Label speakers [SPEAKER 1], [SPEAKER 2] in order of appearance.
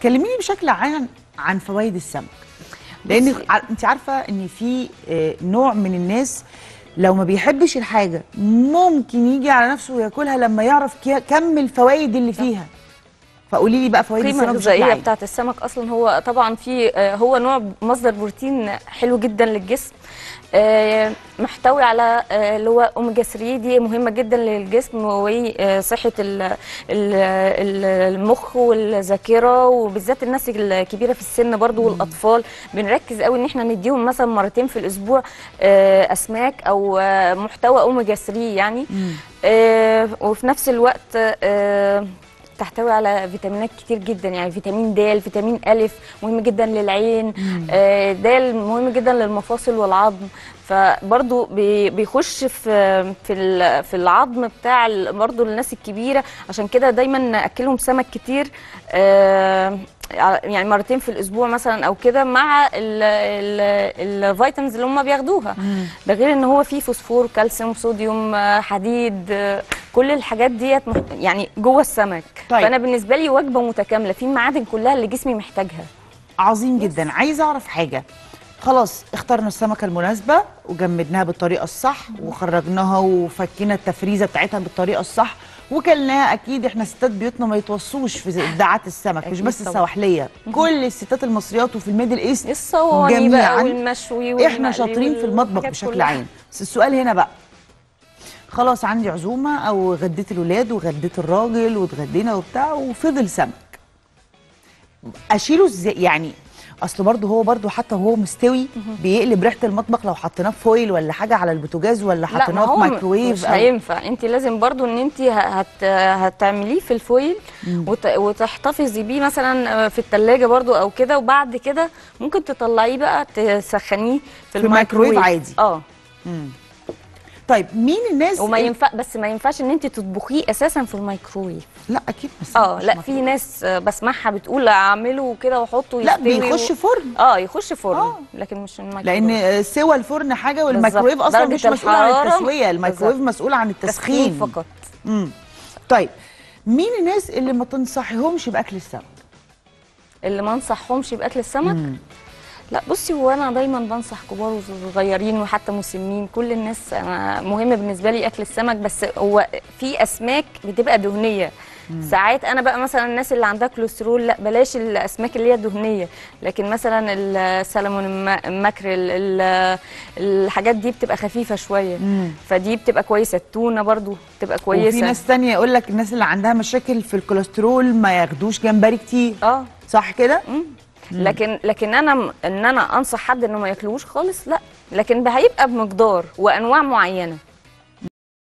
[SPEAKER 1] كلميني بشكل عام عن فوائد السمك لان
[SPEAKER 2] بصي.
[SPEAKER 1] ع- انت عارفه ان في آه، نوع من الناس لو ما بيحبش الحاجه ممكن يجي على نفسه وياكلها لما يعرف كي- كم الفوائد اللي فيها فقولي لي بقى فوائد
[SPEAKER 2] القيمه
[SPEAKER 1] السمك بشكل
[SPEAKER 2] الغذائيه
[SPEAKER 1] عام
[SPEAKER 2] بتاعه السمك اصلا هو طبعا في آه، هو نوع مصدر بروتين حلو جدا للجسم آه، محتوي على آه، اللي هو اوميجا 3 دي مهمه جدا للجسم وصحه ال- ال- ال- المخ والذاكره وبالذات الناس الكبيره في السن برضو والاطفال بنركز قوي ان احنا نديهم مثلا مرتين في الاسبوع آه، اسماك او آه، محتوى اوميجا 3 يعني آه، وفي نفس الوقت آه، تحتوي على فيتامينات كتير جدا يعني فيتامين د فيتامين الف مهم جدا للعين آه، د مهم جدا للمفاصل والعظم فبرضه بي- بيخش في في ال- في العظم بتاع ال- برضه الناس الكبيره عشان كده دايما ناكلهم سمك كتير آه، يعني مرتين في الاسبوع مثلا او كده مع ال- ال- الفيتامينز اللي هم بياخدوها ده غير ان هو فيه فوسفور كالسيوم صوديوم آه، حديد آه، كل الحاجات ديت مح- يعني جوه السمك
[SPEAKER 1] طيب.
[SPEAKER 2] فانا بالنسبه لي وجبه متكامله في المعادن كلها اللي جسمي محتاجها
[SPEAKER 1] عظيم جدا عايزه اعرف حاجه خلاص اخترنا السمكه المناسبه وجمدناها بالطريقه الصح وخرجناها وفكينا التفريزه بتاعتها بالطريقه الصح وكلناها اكيد احنا ستات بيوتنا ما يتوصوش في ابداعات السمك مش
[SPEAKER 2] أكيد
[SPEAKER 1] بس
[SPEAKER 2] طبعا.
[SPEAKER 1] السواحليه كل الستات المصريات وفي الميدل ايست
[SPEAKER 2] الصواني بقى
[SPEAKER 1] جميعاً
[SPEAKER 2] والمشوي
[SPEAKER 1] احنا
[SPEAKER 2] والمقلي
[SPEAKER 1] شاطرين في المطبخ
[SPEAKER 2] والحاجات
[SPEAKER 1] بشكل
[SPEAKER 2] كلها.
[SPEAKER 1] عام بس السؤال هنا بقى خلاص عندي عزومه او غديت الولاد وغديت الراجل واتغدينا وبتاع وفضل سمك اشيله ازاي يعني اصل برضه هو برضه حتى وهو مستوي بيقلب ريحه المطبخ لو حطيناه في فويل ولا حاجه على البوتاجاز ولا
[SPEAKER 2] لا
[SPEAKER 1] حطيناه
[SPEAKER 2] ما
[SPEAKER 1] في
[SPEAKER 2] هو
[SPEAKER 1] مايكرويف
[SPEAKER 2] مش
[SPEAKER 1] أو-
[SPEAKER 2] هينفع انت لازم برضو ان انت هت هتعمليه في الفويل وت... وتحتفظي بيه مثلا في التلاجة برضو او كده وبعد كده ممكن تطلعيه بقى تسخنيه في,
[SPEAKER 1] في الميكرويف عادي.
[SPEAKER 2] اه
[SPEAKER 1] طيب مين الناس
[SPEAKER 2] وما
[SPEAKER 1] ال-
[SPEAKER 2] ينفع بس ما ينفعش ان انت تطبخيه اساسا في الميكرويف
[SPEAKER 1] لا اكيد بس
[SPEAKER 2] اه
[SPEAKER 1] مش
[SPEAKER 2] لا
[SPEAKER 1] مطبخ.
[SPEAKER 2] في ناس آه، بسمعها بتقول اعمله كده واحطه
[SPEAKER 1] لا
[SPEAKER 2] يستوي
[SPEAKER 1] بيخش
[SPEAKER 2] و...
[SPEAKER 1] فرن
[SPEAKER 2] اه يخش فرن
[SPEAKER 1] آه.
[SPEAKER 2] لكن مش الميكرويف
[SPEAKER 1] لان سوى الفرن حاجه والميكرويف
[SPEAKER 2] بالظبط.
[SPEAKER 1] اصلا
[SPEAKER 2] درجة
[SPEAKER 1] مش مسؤول عن
[SPEAKER 2] الحرارة
[SPEAKER 1] التسويه الميكرويف
[SPEAKER 2] بالظبط.
[SPEAKER 1] مسؤول عن
[SPEAKER 2] تسخين
[SPEAKER 1] التسخين
[SPEAKER 2] فقط
[SPEAKER 1] امم طيب مين الناس اللي ما تنصحيهمش باكل السمك
[SPEAKER 2] اللي ما انصحهمش باكل السمك لا بصي هو انا دايما بنصح كبار وصغيرين وحتى مسنين كل الناس انا مهم بالنسبه لي اكل السمك بس هو في اسماك بتبقى دهنيه ساعات انا بقى مثلا الناس اللي عندها كوليسترول لا بلاش الاسماك اللي هي دهنيه لكن مثلا السلمون الم- الماكريل ال- الحاجات دي بتبقى خفيفه شويه فدي بتبقى كويسه التونه برضو بتبقى كويسه
[SPEAKER 1] وفي ناس تانية يقول لك الناس اللي عندها مشاكل في الكوليسترول ما ياخدوش جمبري كتير
[SPEAKER 2] اه
[SPEAKER 1] صح كده
[SPEAKER 2] لكن لكن انا م- ان انا انصح حد انه ما ياكلوش خالص لا لكن ده هيبقى بمقدار وانواع معينه